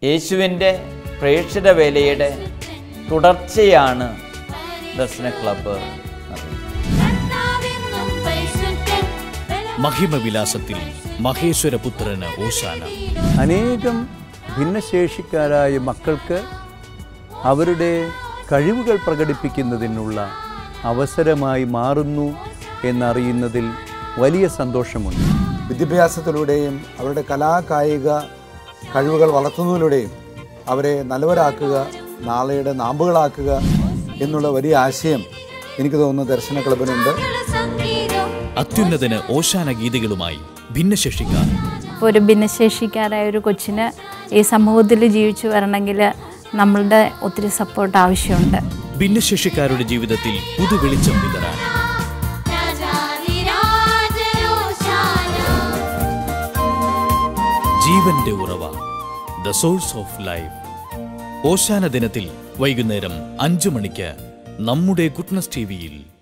യേശുവിൻ്റെ പ്രേക്ഷിത വേലയുടെ തുടർച്ചയാണ് ദർശന ക്ലബ്ബ് കർത്താവെന്നും പരിശുദ്ധൻ ബലവാൻ മഹിമവിലാസത്തിൽ മഹേശ്വരപുത്രന് ഓശാന അനേകം ഭിന്നശേഷിക്കാരായ മക്കൾക്ക് അവരുടെ കഴിവുകൾ പ്രകടിപ്പിക്കുന്നതിനുള്ള അവസരമായി മാറുന്നു എന്നറിയുന്നതിൽ വലിയ സന്തോഷമുണ്ട് വിദ്യാഭ്യാസത്തിലൂടെയും അവരുടെ കലാകായിക കഴിവുകൾ വളർത്തുന്നതിലൂടെയും അവരെ നല്ലവരാക്കുക നാളെയുടെ നാമ്പുകളാക്കുക എന്നുള്ള വലിയ ആശയം എനിക്ക് തോന്നുന്നു ദർശന ക്ലബിനുണ്ട് സംഗീതം അത്യുന്നതന് ഓശാന ഗീതികളുമായി ഭിന്നശേഷിക്കാർ ഇപ്പോൾ ഒരു ഭിന്നശേഷിക്കാരായ ഒരു കൊച്ചിന് ഈ സമൂഹത്തിൽ ജീവിച്ചു വരണമെങ്കിൽ നമ്മളുടെ ഒത്തിരി സപ്പോർട്ട് ആവശ്യമുണ്ട് ഭിന്നശേഷിക്കാരുടെ ജീവിതത്തിൽ പുതുവെളിച്ചം വിതറാൻ രാജാതിരാജയോശാന ജീവന്റെ ഉറവ ദ സോഴ്സ് ഓഫ് ലൈഫ് ഓശാന ദിനത്തിൽ വൈകുന്നേരം അഞ്ചു മണിക്ക് നമ്മുടെ ഗുഡ്നസ് ടിവിയിൽ